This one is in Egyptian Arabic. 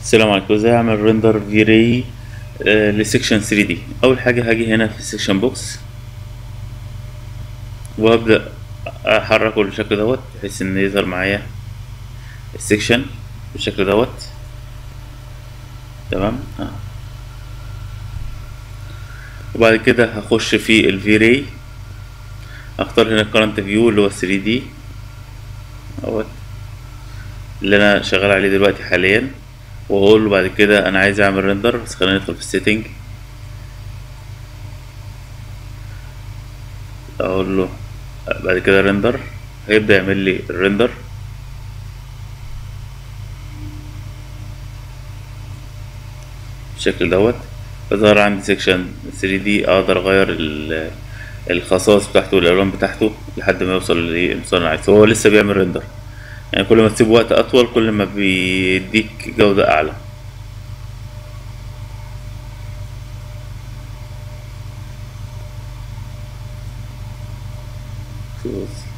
السلام عليكم ازاي اعمل ريندر في راي لسكشن 3 دي اول حاجه هاجي هنا في السكشن بوكس وابدا احركه بالشكل دوت بحيث ان يظهر معايا السكشن بالشكل دوت تمام آه. وبعد كده هخش في الفي راي اختار هنا current فيو اللي هو 3 دي اهوت اللي انا شغال عليه دلوقتي حاليا واقول له بعد كده انا عايز اعمل ريندر بس خلينا ندخل في السيتنج اقول له بعد كده ريندر هيبدا يعمل لي الريندر بالشكل دوت فظهر عندي سيكشن 3 دي اقدر اغير الخصائص بتاعته والالوان بتاعته لحد ما يوصل للمستوى اللي عايزه هو لسه بيعمل ريندر يعني كل ما تسيب وقت اطول كل ما بيديك جودة اعلى خلاص